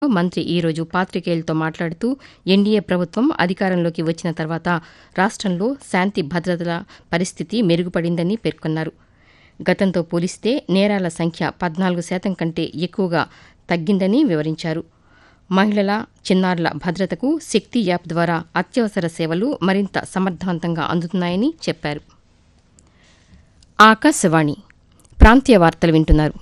మంత్రి ఈరోజు పాతికేయులతో మాట్లాడుతూ ఎన్డీఏ ప్రభుత్వం అధికారంలోకి వచ్చిన తర్వాత రాష్టంలో శాంతి భద్రతల పరిస్థితి మెరుగుపడిందని పేర్కొన్నారు గతంతో పోలిస్తే నేరాల సంఖ్య పద్నాలుగు శాతం కంటే ఎక్కువగా తగ్గిందని వివరించారు మహిళల చిన్నారుల భద్రతకు శక్తి యాప్ ద్వారా అత్యవసర సేవలు మరింత సమర్థవంతంగా అందుతున్నాయని చెప్పారు ఆకాశవాణి ప్రాంతీయ వార్తలు వింటున్నారు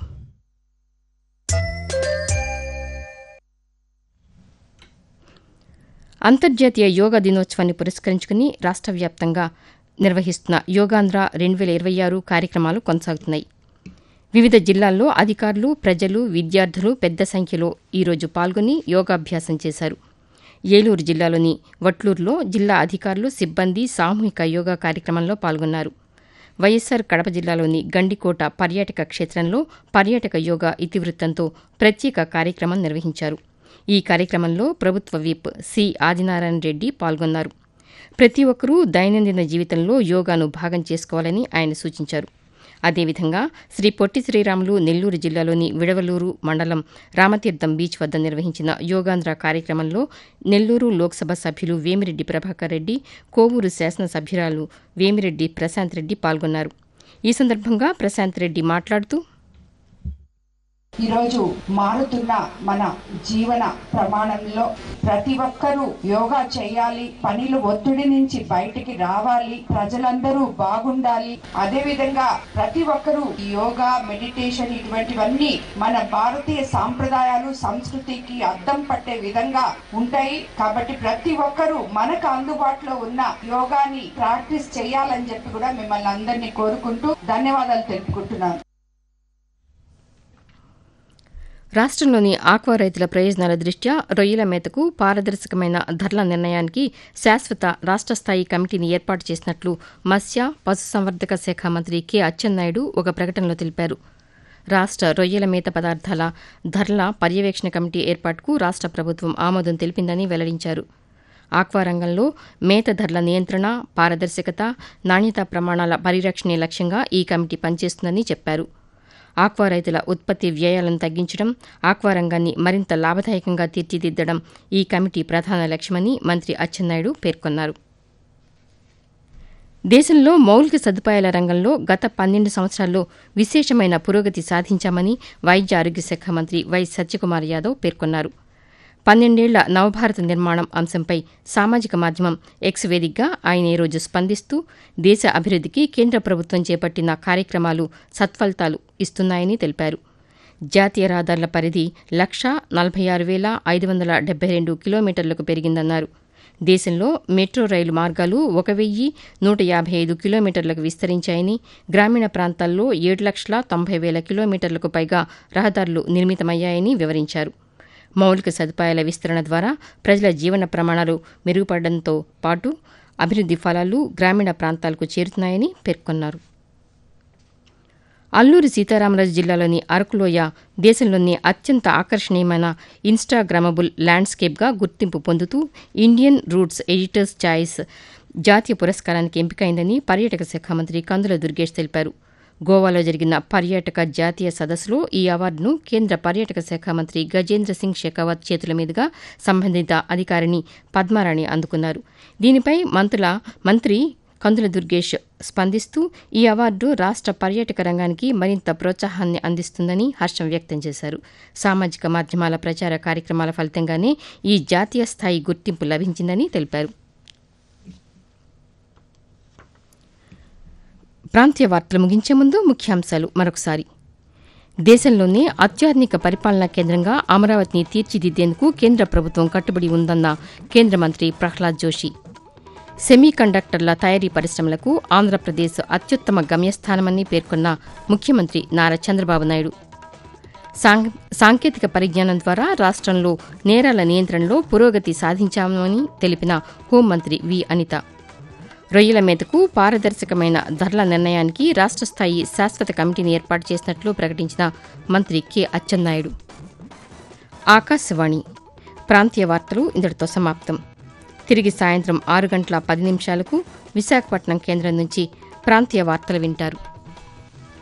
అంతర్జాతీయ యోగా దినోత్సవాన్ని పురస్కరించుకుని రాష్ట్ర వ్యాప్తంగా నిర్వహిస్తున్న యోగాంధ్ర రెండు వేల ఇరవై ఆరు కార్యక్రమాలు కొనసాగుతున్నాయి వివిధ జిల్లాల్లో అధికారులు ప్రజలు విద్యార్థులు పెద్ద సంఖ్యలో ఈరోజు పాల్గొని యోగాభ్యాసం చేశారు ఏలూరు జిల్లాలోని వట్లూరులో జిల్లా అధికారులు సిబ్బంది సామూహిక యోగా కార్యక్రమంలో పాల్గొన్నారు వైఎస్సార్ కడప జిల్లాలోని గండికోట పర్యాటక క్షేత్రంలో పర్యాటక యోగా ఇతివృత్తంతో ప్రత్యేక కార్యక్రమం నిర్వహించారు ఈ కార్యక్రమంలో ప్రభుత్వ విప్ సి ఆదినారాయణ రెడ్డి పాల్గొన్నారు ప్రతి ఒక్కరూ దైనందిన జీవితంలో యోగాను భాగం చేసుకోవాలని ఆయన సూచించారు అదేవిధంగా శ్రీ పొట్టి శ్రీరాములు నెల్లూరు జిల్లాలోని విడవలూరు మండలం రామతీర్థం బీచ్ వద్ద నిర్వహించిన యోగాంధ్ర కార్యక్రమంలో నెల్లూరు లోక్సభ సభ్యులు వేమిరెడ్డి ప్రభాకర్ రెడ్డి కోవూరు శాసనసభ్యురాలు వేమిరెడ్డి ప్రశాంత్ రెడ్డి పాల్గొన్నారు ఈ సందర్భంగా ప్రశాంత్ రెడ్డి మాట్లాడుతూ ఈరోజు మారుతున్న మన జీవన ప్రమాణంలో ప్రతి ఒక్కరూ యోగా చేయాలి పనిలో ఒత్తిడి నుంచి బయటికి రావాలి ప్రజలందరూ బాగుండాలి అదే విధంగా ప్రతి ఒక్కరూ ఈ యోగా మెడిటేషన్ ఇటువంటివన్నీ మన భారతీయ సాంప్రదాయాలు సంస్కృతికి అద్దం పట్టే విధంగా ఉంటాయి కాబట్టి ప్రతి ఒక్కరూ మనకు అందుబాటులో ఉన్న యోగాని ప్రాక్టీస్ చేయాలని చెప్పి కూడా మిమ్మల్ని అందరినీ కోరుకుంటూ ధన్యవాదాలు తెలుపుకుంటున్నాను రాష్ట్రంలోని ఆక్వా రైతుల ప్రయోజనాల దృష్ట్యా రొయ్యల మేతకు పారదర్శకమైన ధరల నిర్ణయానికి శాశ్వత రాష్ట్ర స్థాయి కమిటీని ఏర్పాటు చేసినట్లు మత్స్య పశుసంవర్ధక శాఖ మంత్రి కె అచ్చెన్నాయుడు ఒక ప్రకటనలో తెలిపారు రాష్ట్ర రొయ్యల మేత పదార్థాల ధరల పర్యవేక్షణ కమిటీ ఏర్పాటుకు రాష్ట్ర ప్రభుత్వం ఆమోదం తెలిపిందని వెల్లడించారు ఆక్వా రంగంలో మేత ధరల నియంత్రణ పారదర్శకత నాణ్యతా ప్రమాణాల పరిరక్షణే లక్ష్యంగా ఈ కమిటీ పనిచేస్తుందని చెప్పారు ఆక్వా రైతుల ఉత్పత్తి వ్యయాలను తగ్గించడం ఆక్వా రంగాన్ని మరింత లాభదాయకంగా తీర్చిదిద్దడం ఈ కమిటీ ప్రధాన లక్ష్యమని మంత్రి అచ్చెన్నాయుడు పేర్కొన్నారు దేశంలో మౌలిక సదుపాయాల రంగంలో గత పన్నెండు సంవత్సరాల్లో విశేషమైన పురోగతి సాధించామని వైద్య ఆరోగ్య శాఖ మంత్రి వై సత్యకుమార్ యాదవ్ పేర్కొన్నారు పన్నెండేళ్ల నవభారత నిర్మాణం అంశంపై సామాజిక మాధ్యమం ఎక్స్ వేదికగా ఆయన ఈరోజు స్పందిస్తూ దేశ అభివృద్ధికి కేంద్ర ప్రభుత్వం చేపట్టిన కార్యక్రమాలు సత్ఫలితాలు ఇస్తున్నాయని తెలిపారు జాతీయ రహదారుల పరిధి లక్ష నలభై ఆరు వేల ఐదు వందల డెబ్బై రెండు కిలోమీటర్లకు పెరిగిందన్నారు దేశంలో మెట్రో రైలు మార్గాలు ఒక వెయ్యి నూట యాభై ఐదు కిలోమీటర్లకు విస్తరించాయని గ్రామీణ ప్రాంతాల్లో ఏడు లక్షల తొంభై వేల కిలోమీటర్లకు పైగా రహదారులు నిర్మితమయ్యాయని వివరించారు మౌలిక సదుపాయాల విస్తరణ ద్వారా ప్రజల జీవన ప్రమాణాలు మెరుగుపడడంతో పాటు అభివృద్ది ఫలాలు గ్రామీణ ప్రాంతాలకు చేరుతున్నాయని పేర్కొన్నారు అల్లూరి సీతారామరాజు జిల్లాలోని అరకులోయ దేశంలోని అత్యంత ఆకర్షణీయమైన ఇన్స్టాగ్రామబుల్ ల్యాండ్స్కేప్గా గుర్తింపు పొందుతూ ఇండియన్ రూట్స్ ఎడిటర్స్ ఛాయిస్ జాతీయ పురస్కారానికి ఎంపికైందని పర్యాటక శాఖ మంత్రి కందుల దుర్గేష్ తెలిపారు గోవాలో జరిగిన పర్యాటక జాతీయ సదస్సులో ఈ అవార్డును కేంద్ర పర్యాటక శాఖ మంత్రి గజేంద్ర సింగ్ షెకావత్ చేతుల మీదుగా సంబంధిత అధికారిని పద్మారాణి అందుకున్నారు దీనిపై మంత్రుల మంత్రి కందుల దుర్గేష్ స్పందిస్తూ ఈ అవార్డు రాష్ట్ర పర్యాటక రంగానికి మరింత ప్రోత్సాహాన్ని అందిస్తుందని హర్షం వ్యక్తం చేశారు సామాజిక మాధ్యమాల ప్రచార కార్యక్రమాల ఫలితంగానే ఈ జాతీయ స్థాయి గుర్తింపు లభించిందని తెలిపారు ప్రాంతీయ వార్తలు ముగించే ముందు ముఖ్యాంశాలు మరొకసారి దేశంలోనే అత్యాధునిక పరిపాలనా కేంద్రంగా అమరావతిని తీర్చిదిద్దేందుకు కేంద్ర ప్రభుత్వం కట్టుబడి ఉందన్న కేంద్ర మంత్రి ప్రహ్లాద్ జోషి సెమీ కండక్టర్ల తయారీ పరిశ్రమలకు ఆంధ్రప్రదేశ్ అత్యుత్తమ గమ్యస్థానమని పేర్కొన్న ముఖ్యమంత్రి నారా చంద్రబాబు నాయుడు సాంకేతిక పరిజ్ఞానం ద్వారా రాష్ట్రంలో నేరాల నియంత్రణలో పురోగతి సాధించామని తెలిపిన హోంమంత్రి వి అనిత రొయ్యల మేతకు పారదర్శకమైన ధరల నిర్ణయానికి రాష్ట్ర స్థాయి శాశ్వత కమిటీని ఏర్పాటు చేసినట్లు ప్రకటించిన మంత్రి కె అచ్చెన్నాయుడు ఆకాశవాణి ప్రాంతీయ వార్తలు ఇంతటితో సమాప్తం తిరిగి సాయంత్రం ఆరు గంటల పది నిమిషాలకు విశాఖపట్నం కేంద్రం నుంచి ప్రాంతీయ వార్తలు వింటారు